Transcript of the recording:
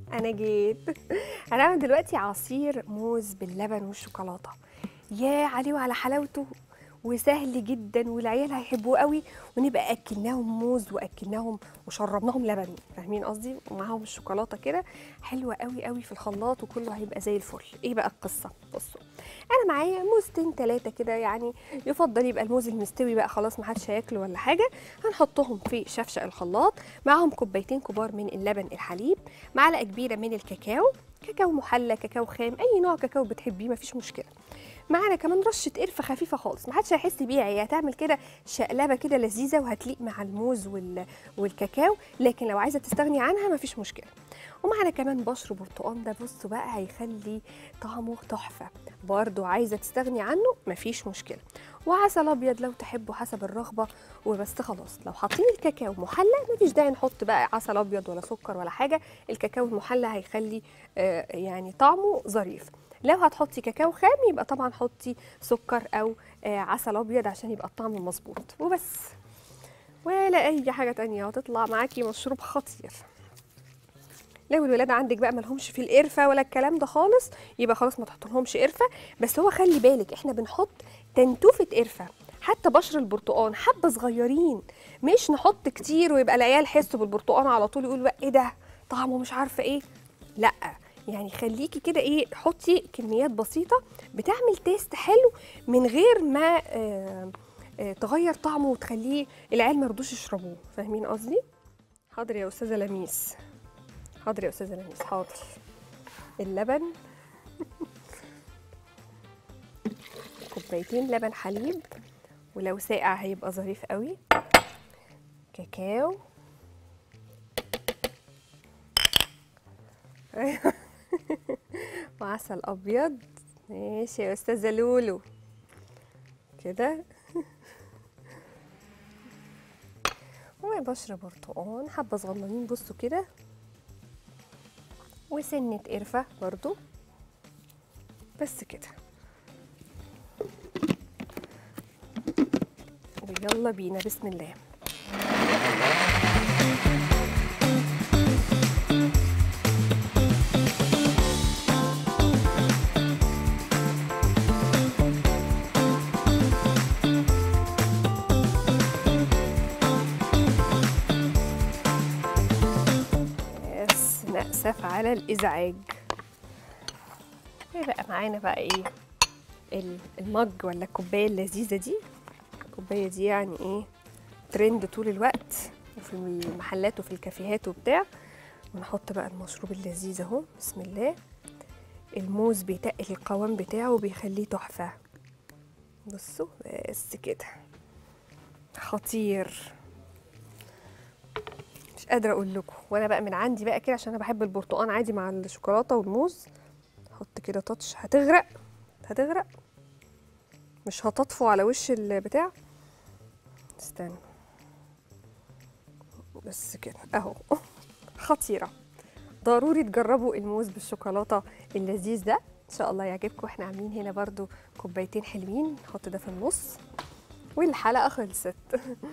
انا جيت هنعمل دلوقتي عصير موز باللبن والشوكولاته يا عليه وعلى حلاوته وسهل جدا والعيال هيحبوه قوي ونبقى اكلناهم موز واكلناهم وشربناهم لبن فاهمين قصدي ومعاهم الشوكولاته كده حلوه قوي قوي في الخلاط وكله هيبقى زي الفل ايه بقى القصه بصوا انا معايا موزتين ثلاثه كده يعني يفضل يبقى الموز المستوي بقى خلاص محدش هياكله ولا حاجه هنحطهم في شفشق الخلاط معاهم كوبايتين كبار من اللبن الحليب معلقه كبيره من الكاكاو كاكاو محلى كاكاو خام اي نوع كاكاو بتحبيه مفيش مشكله معانا كمان رشه قرفه خفيفه خالص محدش هيحس بيها هي هتعمل كده شقلبه كده لذيذه وهتليق مع الموز وال... والكاكاو لكن لو عايزه تستغني عنها مفيش مشكله ومعانا كمان بشر برتقال ده بصوا بقى هيخلي طعمه تحفه برضو عايزه تستغني عنه مفيش مشكله وعسل ابيض لو تحبوا حسب الرغبه وبس خلاص لو حاطين الكاكاو محلى مفيش داعي نحط بقى عسل ابيض ولا سكر ولا حاجه الكاكاو المحلى هيخلي آه يعني طعمه ظريف لو هتحطي كاكاو خام يبقى طبعا حطي سكر او آه عسل ابيض عشان يبقى الطعم مظبوط وبس ولا اي حاجه تانية هتطلع معاكي مشروب خطير لو الولاد عندك بقى ملهمش في القرفه ولا الكلام ده خالص يبقى خلاص ما تحطلهمش قرفه بس هو خلي بالك احنا بنحط تنتوفه قرفه حتى بشر البرتقان حبه صغيرين مش نحط كتير ويبقى العيال يحسوا بالبرتقان على طول يقولوا بقى ايه ده طعمه مش عارفه ايه لا يعني خليكي كده ايه حطي كميات بسيطه بتعمل تيست حلو من غير ما آه آه تغير طعمه وتخليه العيال ما يرضوش يشربوه فاهمين قصدي حاضر يا استاذه لميس حاضر يا استاذه لميس حاضر اللبن كوبايتين لبن حليب ولو ساقع هيبقى ظريف قوي كاكاو وعسل ابيض ماشي يا استاذه لولو كده وبشر برتقان حبه صغننين بصوا كده وسنه قرفه برضو بس كده ويلا بينا بسم الله بس نأسف على الإزعاج ايه بقى معانا بقى ايه ال- المج ولا الكوباية اللذيذة دي الكوباية دي يعني ايه ترند طول الوقت وفي المحلات وفي الكافيهات وبتاع ونحط بقى المشروب اللذيذ اهو بسم الله الموز بيتقل القوام بتاعه وبيخليه تحفة بصوا بس كده خطير مش قادرة اقول لكم وانا بقى من عندي بقى كده عشان انا بحب البرتقال عادي مع الشوكولاتة والموز حط كده تاتش هتغرق هتغرق مش هتطفو على وش البتاع استنى بس كده اهو خطيرة ضروري تجربوا الموز بالشوكولاتة اللذيذ ده ان شاء الله يعجبكم احنا عاملين هنا برضو كوبايتين حلوين نحط ده في النص والحلقة خلصت